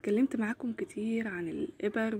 اتكلمت معاكم كتير عن الإبر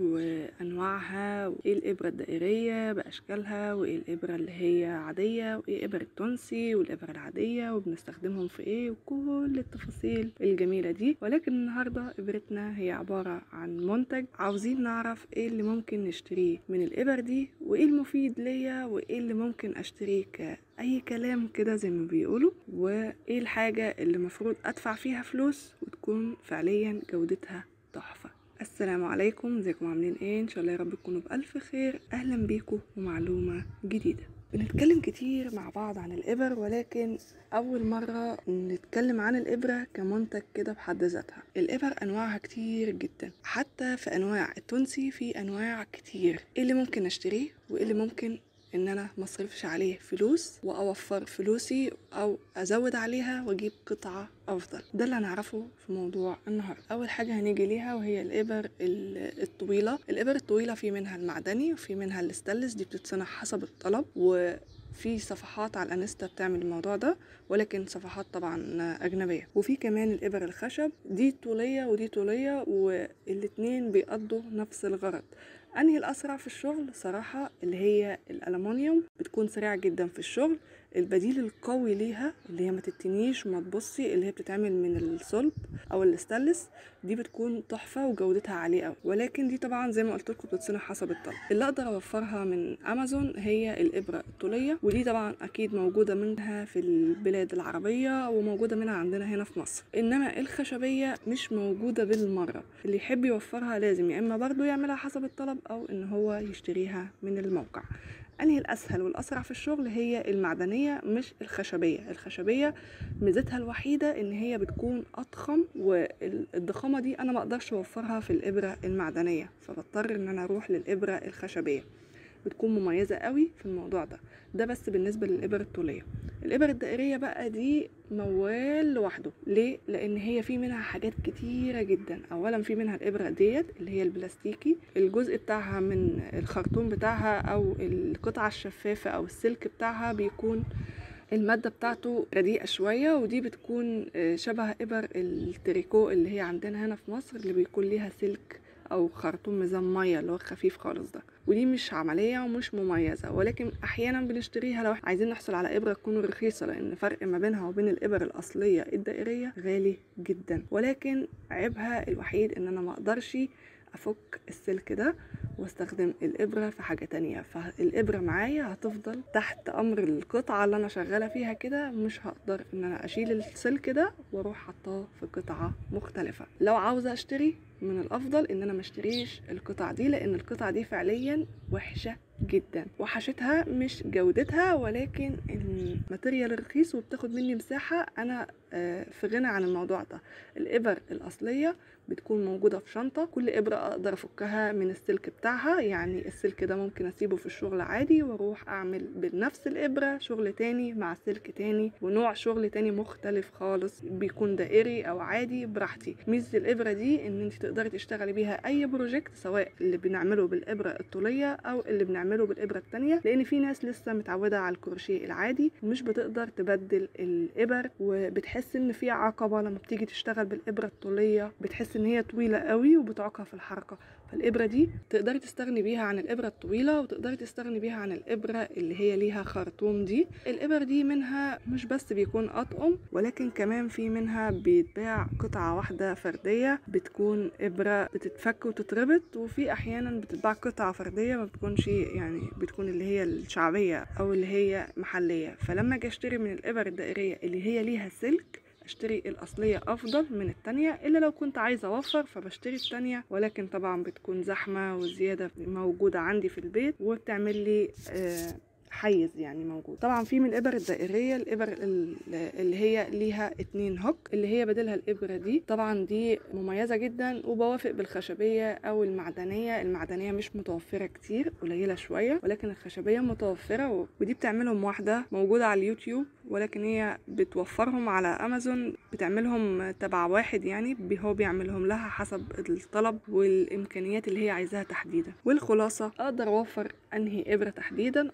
وأنواعها وإيه الإبرة الدائرية بأشكالها وإيه الإبرة اللي هي عادية وإيه إبر التونسي والإبر العادية وبنستخدمهم في إيه وكل التفاصيل الجميلة دي ولكن النهاردة إبرتنا هي عبارة عن منتج عاوزين نعرف إيه اللي ممكن نشتريه من الإبر دي وإيه المفيد ليا وإيه اللي ممكن أشتريه كأي كلام كده زي ما بيقولوا وإيه الحاجة اللي مفروض أدفع فيها فلوس وتكون فعليا جودتها تحفة السلام عليكم ازيكم عاملين ايه ان شاء الله يا رب تكونوا بألف خير اهلا بيكم ومعلومة جديدة بنتكلم كتير مع بعض عن الإبر ولكن أول مرة نتكلم عن الإبرة كمنتج كده بحد ذاتها الإبر أنواعها كتير جدا حتى في أنواع التونسي في أنواع كتير إيه اللي ممكن أشتريه وإيه اللي ممكن ان انا مصرفش عليه فلوس واوفر فلوسي او ازود عليها واجيب قطعة افضل ده اللي هنعرفه في موضوع النهاردة اول حاجة هنيجي ليها وهي الابر الطويلة الابر الطويلة في منها المعدني وفي منها الاستانلس دي بتتصنع حسب الطلب و في صفحات على الانستا بتعمل الموضوع ده ولكن صفحات طبعا اجنبيه وفي كمان الابر الخشب دي طوليه ودي طوليه والاتنين بيقضوا نفس الغرض انهي الاسرع في الشغل صراحه اللي هي الالومنيوم بتكون سريعه جدا في الشغل البديل القوي ليها اللي هي ما تتنيش وما تبصي اللي هي بتتعمل من الصلب او الاستانلس دي بتكون تحفه وجودتها عاليه قوي ولكن دي طبعا زي ما قلت لكم بتتصنع حسب الطلب اللي اقدر اوفرها من امازون هي الابره الطوليه ودي طبعا اكيد موجوده منها في البلاد العربيه وموجوده منها عندنا هنا في مصر انما الخشبيه مش موجوده بالمره اللي يحب يوفرها لازم يا اما برضه يعملها حسب الطلب او ان هو يشتريها من الموقع انهي الاسهل والاسرع في الشغل هي المعدنيه مش الخشبيه الخشبيه ميزتها الوحيده ان هي بتكون اضخم والضخامه دي انا ما اقدرش اوفرها في الابره المعدنيه فبضطر ان انا اروح للابره الخشبيه بتكون مميزة قوي في الموضوع ده ده بس بالنسبة للإبر الطولية الإبر الدائرية بقى دي موال لوحده ليه؟ لأن هي في منها حاجات كتيرة جدا أولا في منها الإبرة ديت اللي هي البلاستيكي الجزء بتاعها من الخرطوم بتاعها أو القطعة الشفافة أو السلك بتاعها بيكون المادة بتاعته رديئة شوية ودي بتكون شبه إبر التريكو اللي هي عندنا هنا في مصر اللي بيكون ليها سلك او خرطوم ميزان ميه اللي هو خفيف خالص ده ودي مش عمليه ومش مميزه ولكن احيانا بنشتريها لو احنا عايزين نحصل على ابره تكون رخيصه لان فرق ما بينها وبين الابر الاصليه الدائريه غالي جدا ولكن عيبها الوحيد ان انا ما اقدرش افك السلك ده واستخدم الابره في حاجه تانية فالابره معايا هتفضل تحت امر القطعه اللي انا شغاله فيها كده مش هقدر ان انا اشيل السلك ده واروح حطاه في قطعه مختلفه لو عاوزه اشتري من الافضل ان انا ما اشتريش القطع دي لان القطع دي فعليا وحشه جدا وحشتها مش جودتها ولكن الماتيريال رخيص وبتاخد مني مساحه انا في غنى عن الموضوع ده الابر الاصليه بتكون موجوده في شنطه كل ابره اقدر افكها من السلك بتاعها يعني السلك ده ممكن اسيبه في الشغل عادي واروح اعمل بنفس الابره شغل تاني مع سلك تاني ونوع شغل تاني مختلف خالص بيكون دائري او عادي براحتي ميزه الابره دي ان انت تقدري تشتغلي بيها اي بروجكت سواء اللي بنعمله بالابره الطوليه او اللي بنعمله بالابره التانيه لان في ناس لسه متعوده على الكروشيه العادي مش بتقدر تبدل الابر وبتحس ان في عقبه لما بتيجي تشتغل بالابره الطوليه بتحس ان هي طويله قوي وبتعوقها في الحركه فالابره دي تقدري تستغني بيها عن الابره الطويله وتقدري تستغني بيها عن الابره اللي هي ليها خرطوم دي الابر دي منها مش بس بيكون اطقم ولكن كمان في منها بيتباع قطعه واحده فرديه بتكون ابره بتتفك وتتربط وفي احيانا بتتباع قطعه فرديه ما بتكونش يعني بتكون اللي هي الشعبيه او اللي هي محليه فلما اجي اشتري من الابر الدائريه اللي هي ليها سلك اشتري الاصليه افضل من التانية الا لو كنت عايزه اوفر فبشتري التانية ولكن طبعا بتكون زحمه وزياده موجوده عندي في البيت وبتعمل لي آه حيز يعني موجود طبعا في من الابر الدائريه الابر اللي هي ليها اتنين هوك اللي هي بدلها الابره دي طبعا دي مميزه جدا وبوافق بالخشبيه او المعدنيه المعدنيه مش متوفره كتير قليله شويه ولكن الخشبيه متوفره ودي بتعملهم واحده موجوده على اليوتيوب ولكن هي بتوفرهم على امازون بتعملهم تبع واحد يعني هو بيعملهم لها حسب الطلب والامكانيات اللي هي عايزاها تحديدا والخلاصه اقدر اوفر انهي ابره تحديدا اقدر اوفر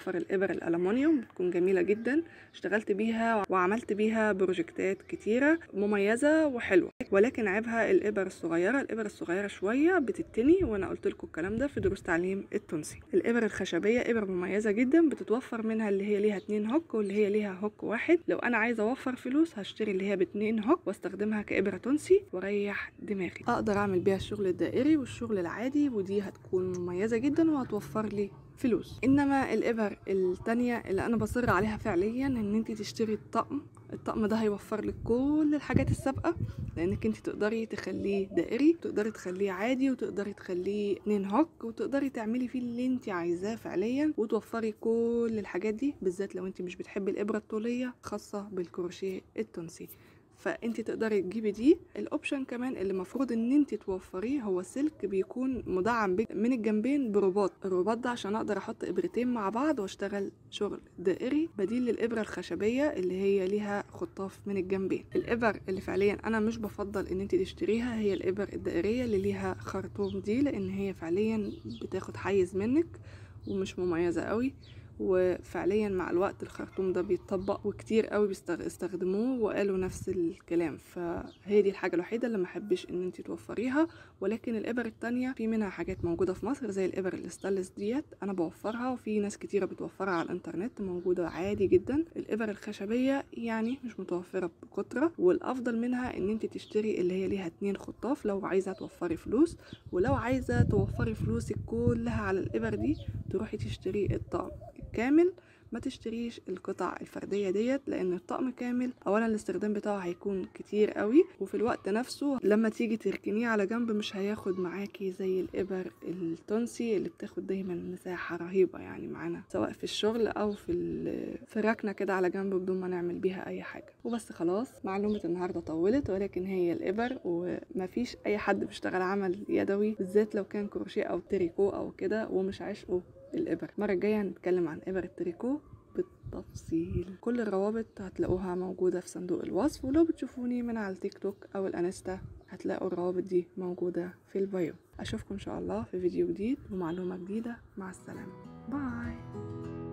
بتوفر الابر الالومنيوم بتكون جميله جدا اشتغلت بيها وعملت بيها بروجكتات كتيره مميزه وحلوه ولكن عيبها الابر الصغيره الابر الصغيره شويه بتتني وانا قلت لكم الكلام ده في دروس تعليم التونسي الابر الخشبيه ابر مميزه جدا بتتوفر منها اللي هي ليها اتنين هوك واللي هي ليها هوك واحد لو انا عايزه اوفر فلوس هشتري اللي هي باتنين هوك واستخدمها كابره تونسي واريح دماغي اقدر اعمل بيها الشغل الدائري والشغل العادي ودي هتكون مميزه جدا وهتوفر لي فلوس انما الابر التانية اللي انا بصر عليها فعليا ان انت تشتري الطقم الطقم ده هيوفر لك كل الحاجات السابقه لانك انت تقدري تخليه دائري تقدري تخليه عادي وتقدري تخليه اتنين هوك وتقدري تعملي فيه اللي انت عايزاه فعليا وتوفري كل الحاجات دي بالذات لو انت مش بتحبي الابره الطوليه خاصه بالكروشيه التونسي فانت تقدري تجيبي دي الاوبشن كمان اللي المفروض ان انت توفريه هو سلك بيكون مدعم من الجنبين برباط الرباط ده عشان اقدر احط ابرتين مع بعض واشتغل شغل دائري بديل للابره الخشبيه اللي هي ليها خطاف من الجنبين الابر اللي فعليا انا مش بفضل ان انت تشتريها هي الابر الدائريه اللي ليها خرطوم دي لان هي فعليا بتاخد حيز منك ومش مميزه قوي وفعليا مع الوقت الخرطوم ده بيتطبق وكتير قوي بيستخدموه وقالوا نفس الكلام فهي دي الحاجه الوحيده اللي ما احبش ان انت توفريها ولكن الابر التانية في منها حاجات موجوده في مصر زي الابر الاستانلس ديت انا بوفرها وفي ناس كتيره بتوفرها على الانترنت موجوده عادي جدا الابر الخشبيه يعني مش متوفره بكتره والافضل منها ان انت تشتري اللي هي ليها اتنين خطاف لو عايزه توفري فلوس ولو عايزه توفري فلوسك كلها على الابر دي تروحي تشتري الطقم كامل ما تشتريش القطع الفردية ديت لان الطقم كامل اولا الاستخدام بتاعه هيكون كتير قوي وفي الوقت نفسه لما تيجي تركنيه على جنب مش هياخد معاكي زي الابر التونسي اللي بتاخد دايما مساحة رهيبة يعني معانا سواء في الشغل او في في الركنة كده على جنب بدون ما نعمل بيها اي حاجة وبس خلاص معلومة النهاردة طولت ولكن هي الابر ومفيش اي حد بيشتغل عمل يدوي بالذات لو كان كروشيه او تريكو او كده ومش عشقه الإبر المرة الجاية هنتكلم عن إبر التريكو بالتفصيل كل الروابط هتلاقوها موجودة في صندوق الوصف ولو بتشوفوني من على التيك توك أو الأنستا هتلاقوا الروابط دي موجودة في البايو أشوفكم إن شاء الله في فيديو جديد ومعلومة جديدة مع السلامة باي